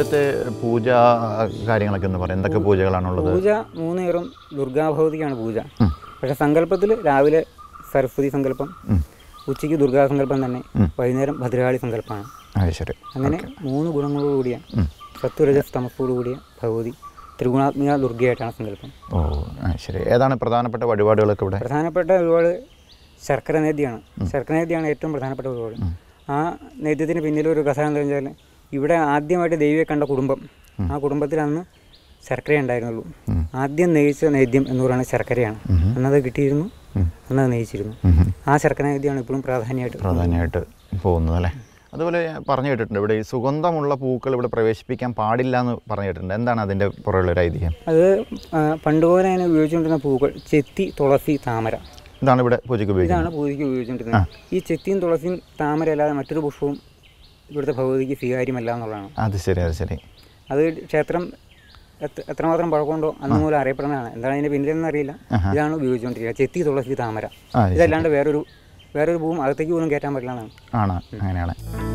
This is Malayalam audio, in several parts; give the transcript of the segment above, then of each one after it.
ഇവിടുത്തെ പൂജ കാര്യങ്ങളൊക്കെ എന്ന് പറയാം എന്തൊക്കെ പൂജകളാണുള്ളത് പൂജ മൂന്ന് നേരം ദുർഗാഭഗവതിക്കാണ് പൂജ ഉം. പക്ഷെ സങ്കല്പത്തിൽ രാവിലെ സരസ്വതി സങ്കല്പം ഉം. ഉച്ചയ്ക്ക് ദുർഗാ സങ്കല്പം തന്നെ വൈകുന്നേരം ഭദ്രകാളി സങ്കല്പമാണ് അത് ശരി അങ്ങനെ മൂന്ന് ഗുണങ്ങളോടുകൂടിയ ഉം. സത്വരജസ് തമസോടുകൂടിയ ഭഗവതി ത്രിഗുണാത്മിക ദുർഗയായിട്ടാണ് സങ്കല്പം ഓ ആ ശരി ഏതാണ് പ്രധാനപ്പെട്ട വഴിപാടുകളൊക്കെ ഇവിടെ പ്രധാനപ്പെട്ട ഒരുപാട് ശർക്കര നേദ്യമാണ് ശർക്കര നേദ്യമാണ് ഏറ്റവും പ്രധാനപ്പെട്ട ഒരുപാട് ആ നേദ്യത്തിന് പിന്നിൽ ഒരു കഥ എന്താ വെച്ചാൽ ഇവിടെ ആദ്യമായിട്ട് ദൈവയെ കണ്ട കുടുംബം ആ കുടുംബത്തിൽ അന്ന് ശർക്കര ഉണ്ടായിരുന്നുള്ളൂ ആദ്യം നെയ്ച്ച നേദ്യം എന്ന് പറയുന്നത് ശർക്കരയാണ് അന്നത് കിട്ടിയിരുന്നു അന്നത് നെയ്ച്ചിരുന്നു ഉം. ആ ശർക്കര നേദ്യമാണ് ഇപ്പോഴും പ്രാധാന്യമായിട്ട് പ്രധാനമായിട്ട് പോകുന്നത് അല്ലേ അതുപോലെ പറഞ്ഞു കേട്ടിട്ടുണ്ട് ഇവിടെ ഈ സുഗന്ധമുള്ള പൂക്കൾ ഇവിടെ പ്രവേശിപ്പിക്കാൻ പാടില്ല എന്ന് പറഞ്ഞു കേട്ടിട്ടുണ്ട് എന്താണ് അതിൻ്റെ പുറകിലൊരു ഐതിഹ്യം അത് ആ, പണ്ടുപോലെ തന്നെ ഉപയോഗിച്ചുകൊണ്ടിരുന്ന പൂക്കൾ ചെത്തി തുളസി താമര ഇതാണ് ഇവിടെ പൂജയ്ക്ക് ഉപയോഗിക്കുന്നത് ഇതാണ് പൂജയ്ക്ക് ഉപയോഗിച്ചുകൊണ്ടിരുന്നത് ഈ ചെത്തിയും തുളസിയും താമര അല്ലാതെ മറ്റൊരു പുഷ്പവും ഇവിടുത്തെ ഭഗവതിക്ക് സ്വീകാര്യമല്ല എന്നുള്ളതാണ് അത് ശരി അത് ശരി അത് ക്ഷേത്രം എത്ര എത്രമാത്രം പഴക്കമുണ്ടോ അന്ന് മൂലം അറിയപ്പെടുന്നതാണ് എന്താണ് അതിൻ്റെ പിന്നിലെന്ന് അറിയില്ല ഇതാണ് ഉപയോഗിച്ചുകൊണ്ടിരിക്കുക ചെത്തി തുളസി താമര ആ ഇത് ഇതല്ലാണ്ട് വേറൊരു വേറൊരു പൂവും അകത്തേക്ക് പോലും കയറ്റാൻ പറ്റില്ല എന്നാണ് ആണ് അങ്ങനെയാണ്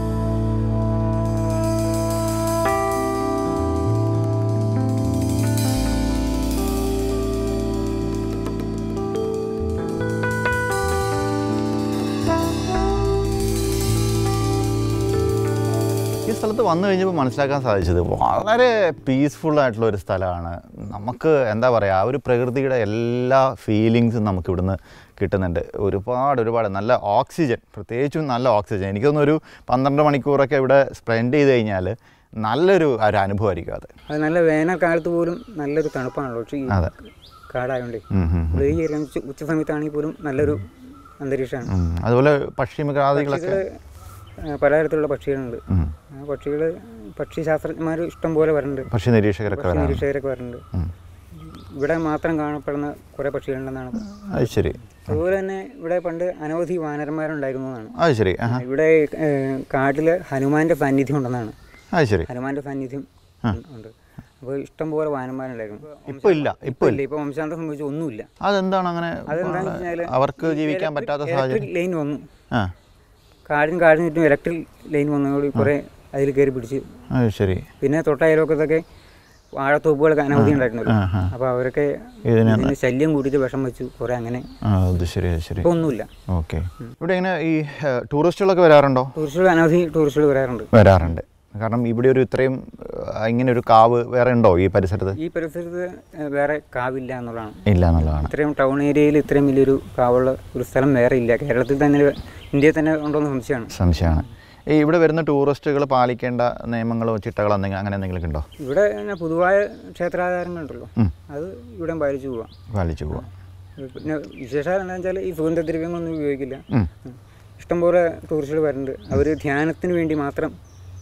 ഈ സ്ഥലത്ത് വന്നു കഴിഞ്ഞപ്പോൾ മനസ്സിലാക്കാൻ സാധിച്ചത് വളരെ പീസ്ഫുൾ ആയിട്ടുള്ള ഒരു സ്ഥലമാണ് നമുക്ക് എന്താ പറയുക ആ ഒരു പ്രകൃതിയുടെ എല്ലാ ഫീലിങ്സും നമുക്ക് ഇവിടുന്ന് കിട്ടുന്നുണ്ട് ഒരുപാട് ഒരുപാട് നല്ല ഓക്സിജൻ പ്രത്യേകിച്ചും നല്ല ഓക്സിജൻ എനിക്കൊന്നൊരു ഒരു പന്ത്രണ്ട് മണിക്കൂറൊക്കെ ഇവിടെ സ്പെൻഡ് ചെയ്ത് കഴിഞ്ഞാൽ നല്ലൊരു ഒരു അനുഭവമായിരിക്കും അത് അത് നല്ല വേനൽക്കാലത്ത് പോലും നല്ലൊരു തണുപ്പാണല്ലോ പക്ഷേ ഈ അതെ. കാടായതുകൊണ്ടേ ഉം, ഉം, ഇവിടെ ഈ ഏരിയ ഉച്ച ഉച്ച സമയത്താണെങ്കിൽ പോലും നല്ലൊരു അന്തരീക്ഷമാണ് ഉം. അതുപോലെ പക്ഷിമൃഗാദികളൊക്കെ പക്ഷികള് പലതരത്തിലുള്ള പക്ഷികളുണ്ട് ഉം. ആ പക്ഷികൾ പക്ഷി ശാസ്ത്രജ്ഞന്മാർ ഇഷ്ടം പോലെ വരുന്നുണ്ട് പക്ഷി നിരീക്ഷകരൊക്കെ പക്ഷി വരാം നിരീക്ഷകരൊക്കെ വരുന്നുണ്ട് ഉം. ഇവിടെ ഇവിടെ മാത്രം കാണപ്പെടുന്ന കുറേ പക്ഷികളുണ്ടെന്നാണ് അത് ശരി അതുപോലെ തന്നെ ഇവിടെ പണ്ട് അനവധി വാനരന്മാരുണ്ടായിരുന്നു എന്നാണ് അത് ശരി ആഹാ ഇവിടെ ഏഹ്, കാട്ടില് ഹനുമാന്റെ സാന്നിധ്യം ഉണ്ടെന്നാണ് അത് ശരി ഹനുമാന്റെ സാന്നിധ്യം ഉണ്ട് അപ്പോൾ ഇഷ്ടം പോലെ വാനന്മാരുണ്ടായിരുന്നു ഇപ്പോൾ ഇല്ല ഇപ്പോൾ ഇല്ല ഇപ്പൊ വംശാന്തം സംഭവിച്ച ഒന്നുമില്ല അതെന്താണ് അങ്ങനെ അതെന്താണെന്ന് വെച്ചാൽ അവർക്ക് ജീവിക്കാൻ പറ്റാത്ത സാഹചര്യം ഇലക്ട്രിക് ലൈൻ വന്നു ആ കാടിനും കാടിന് ചുറ്റും ഇലക്ട്രിക് ലൈൻ വന്നതോട് കുറേ അതിൽ കയറി പിടിച്ച് അത് ശരി പിന്നെ തൊട്ട അയൽവക്കത്തൊക്കെ വാഴത്തോപ്പുകളൊക്കെ അനവധി ഉണ്ടായിരുന്നല്ലോ ആ, ആ. അപ്പോൾ അവരൊക്കെ ഇതിന് ഇതിന് ശല്യം കൂട്ടിയിട്ട് വിഷം വെച്ചു കുറേ അങ്ങനെ ആ അത് ശരി അത് ശരി ഇപ്പോൾ ഒന്നുമില്ല ഓക്കെ ഇവിടെ ഇങ്ങനെ ഈ ഏഹ്, ടൂറിസ്റ്റുകളൊക്കെ വരാറുണ്ടോ ടൂറിസ്റ്റുകൾ അനവധി ടൂറിസ്റ്റുകൾ വരാറുണ്ട് വരാറുണ്ട് കാരണം ഇവിടെ ഒരു ഇത്രയും ഏഹ്, ഇങ്ങനെ ഒരു കാവ് വേറെ ഉണ്ടോ ഈ പരിസരത്ത് ഈ പരിസരത്ത് ഏഹ്, വേറെ കാവില്ല എന്നുള്ളതാണ് ഇല്ല എന്നുള്ളതാണ് ഇത്രയും ടൗൺ ഏരിയയിൽ ഇത്രയും വലിയൊരു കാവുള്ള ഒരു സ്ഥലം വേറെ ഇല്ല കേരളത്തിൽ തന്നെ ഇന്ത്യയിൽ തന്നെ ഉണ്ടോയെന്ന് സംശയമാണ് സംശയമാണ് ഈ ഇവിടെ വരുന്ന ടൂറിസ്റ്റുകൾ പാലിക്കേണ്ട നിയമങ്ങളോ ചിട്ടകളോ എന്തെങ്കിലും അങ്ങനെ എന്തെങ്കിലും ഉണ്ടോ ഇവിടെ തന്നെ പൊതുവായ ക്ഷേത്രാചാരങ്ങളുണ്ടല്ലോ ഉം. അത് ഇവിടെ പാലിച്ചു പോവാം പാലിച്ചു പോവാം പിന്നെ വിശേഷം എന്താണെന്ന് വെച്ചാൽ ഈ സുഗന്ധദ്രവ്യങ്ങളൊന്നും ഉപയോഗിക്കില്ല ഉം. ഇഷ്ടംപോലെ ടൂറിസ്റ്റുകൾ വരുന്നുണ്ട് അവർ ധ്യാനത്തിന് വേണ്ടി മാത്രം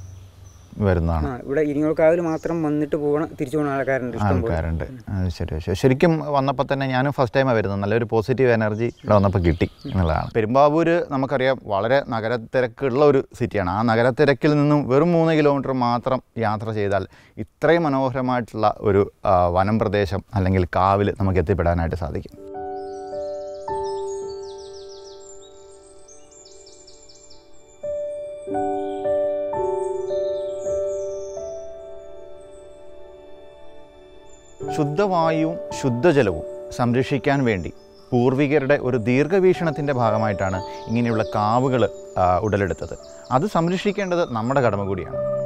വരുന്നതാണ് ആ ഇവിടെ ഇരിങ്ങോൾക്കാവിൽ മാത്രം വന്നിട്ട് പോകണം തിരിച്ചു പോകുന്ന ആൾക്കാരുണ്ട് ഇഷ്ടംപോലെ ആൾക്കാരുണ്ട് അത് ശരി ശരി ശരിക്കും വന്നപ്പോൾ തന്നെ ഞാനും ഫസ്റ്റ് ടൈമാണ് വരുന്നത് നല്ലൊരു പോസിറ്റീവ് എനർജി ഇവിടെ വന്നപ്പോൾ കിട്ടി എന്നുള്ളതാണ് പെരുമ്പാവൂർ നമുക്കറിയാം വളരെ നഗരത്തിരക്കുള്ള ഒരു സിറ്റിയാണ് ആ നഗരത്തിരക്കിൽ നിന്നും വെറും മൂന്ന് കിലോമീറ്റർ മാത്രം യാത്ര ചെയ്താൽ ഇത്രയും മനോഹരമായിട്ടുള്ള ഒരു ആ, വനം പ്രദേശം അല്ലെങ്കിൽ കാവിൽ നമുക്ക് എത്തിപ്പെടാനായിട്ട് സാധിക്കും ശുദ്ധവായുവും ശുദ്ധജലവും സംരക്ഷിക്കാൻ വേണ്ടി പൂർവികരുടെ ഒരു ദീർഘവീക്ഷണത്തിൻ്റെ ഭാഗമായിട്ടാണ് ഇങ്ങനെയുള്ള കാവുകൾ ഉടലെടുത്തത് അത് സംരക്ഷിക്കേണ്ടത് നമ്മുടെ കടമ കൂടിയാണ്